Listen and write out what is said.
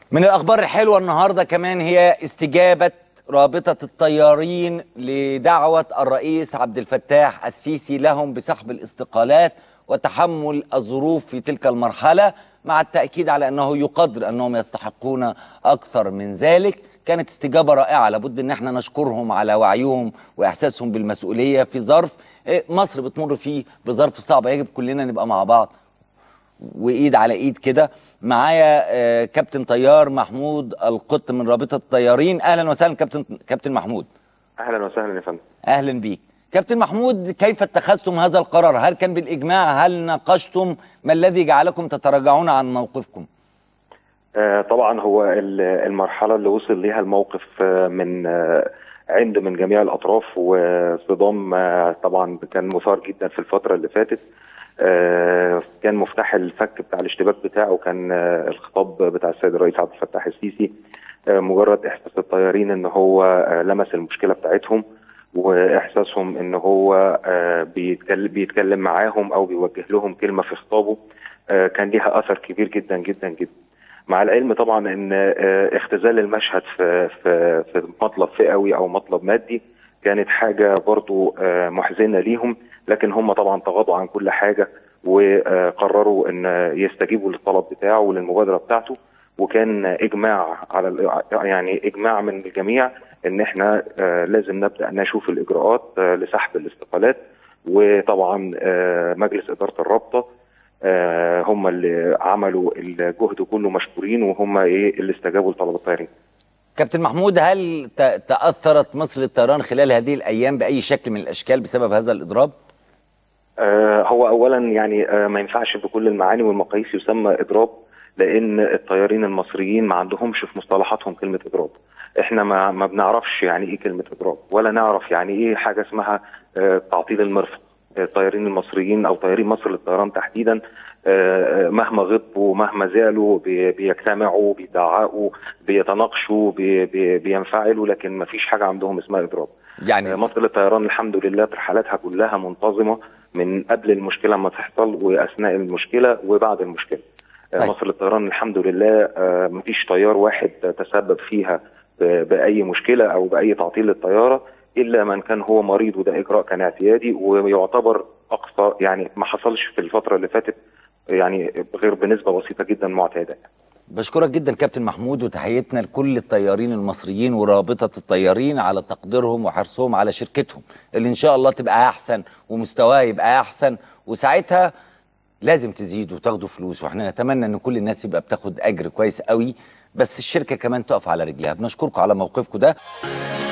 من الأخبار الحلوة النهاردة كمان هي استجابة رابطة الطيارين لدعوة الرئيس عبد الفتاح السيسي لهم بسحب الاستقالات وتحمل الظروف في تلك المرحلة مع التأكيد على أنه يقدر أنهم يستحقون أكثر من ذلك كانت استجابة رائعة لابد أن احنا نشكرهم على وعيهم وإحساسهم بالمسؤولية في ظرف إيه، مصر بتمر فيه بظرف صعب يجب كلنا نبقى مع بعض وايد على ايد كده معايا آه، كابتن طيار محمود القط من رابطه الطيارين اهلا وسهلا كابتن كابتن محمود اهلا وسهلا يا فندم اهلا بيك كابتن محمود كيف اتخذتم هذا القرار هل كان بالاجماع هل ناقشتم ما الذي جعلكم تتراجعون عن موقفكم آه طبعا هو ال- المرحله اللي وصل ليها الموقف آه من آه عند من جميع الاطراف وصدام آه طبعا كان مثار جدا في الفتره اللي فاتت آه كان مفتاح الفك بتاع الاشتباك بتاعه كان آه الخطاب بتاع السيد الرئيس عبد الفتاح السيسي آه مجرد احساس الطيارين ان هو آه لمس المشكله بتاعتهم واحساسهم ان هو آه بيتكلم, بيتكلم معاهم او بيوجه لهم كلمه في خطابه آه كان ليها اثر كبير جدا جدا جدا مع العلم طبعا ان آه، اختزال المشهد في في في مطلب فئوي او مطلب مادي كانت حاجه برضو آه، محزنه ليهم لكن هم طبعا تغاضوا عن كل حاجه وقرروا ان يستجيبوا للطلب بتاعه وللمبادره بتاعته وكان اجماع على ال- يعني اجماع من الجميع ان احنا آه، لازم نبدا نشوف الاجراءات آه، لسحب الاستقالات وطبعا آه، مجلس اداره الرابطه آه، هم اللي عملوا الجهد كله مشكورين وهم ايه اللي استجابوا لطلب الطيارين كابتن محمود هل ت- تاثرت مصر للطيران خلال هذه الايام باي شكل من الاشكال بسبب هذا الاضراب آه، هو اولا يعني آه، ما ينفعش بكل المعاني والمقاييس يسمى اضراب لان الطيارين المصريين ما عندهمش في مصطلحاتهم كلمه اضراب احنا ما ما بنعرفش يعني ايه كلمه اضراب ولا نعرف يعني ايه حاجه اسمها آه، تعطيل المرفق الطيارين المصريين او طيارين مصر للطيران تحديدا آه، مهما غضبوا مهما زعلوا بي- بيجتمعوا بيدعقوا بيتناقشوا بي- بي- بينفعلوا لكن ما فيش حاجه عندهم اسمها اضراب يعني مصر للطيران الحمد لله ترحلاتها كلها منتظمه من قبل المشكله ما تحصل واثناء المشكله وبعد المشكله. طيب. طيب. مصر للطيران الحمد لله آه، مفيش طيار واحد تسبب فيها ب- باي مشكله او باي تعطيل للطياره الا من كان هو مريض وده اجراء كان اعتيادي ويعتبر اقصى يعني ما حصلش في الفتره اللي فاتت يعني غير بنسبه بسيطه جدا معتاده. بشكرك جدا كابتن محمود وتحيتنا لكل الطيارين المصريين ورابطة الطيارين على تقديرهم وحرصهم على شركتهم اللي إن شاء الله تبقى أحسن ومستواها يبقى أحسن وساعتها لازم تزيدوا وتاخدوا فلوس واحنا نتمنى ان كل الناس يبقى بتاخد اجر كويس قوي بس الشركه كمان تقف على رجلها بنشكركم على موقفكم ده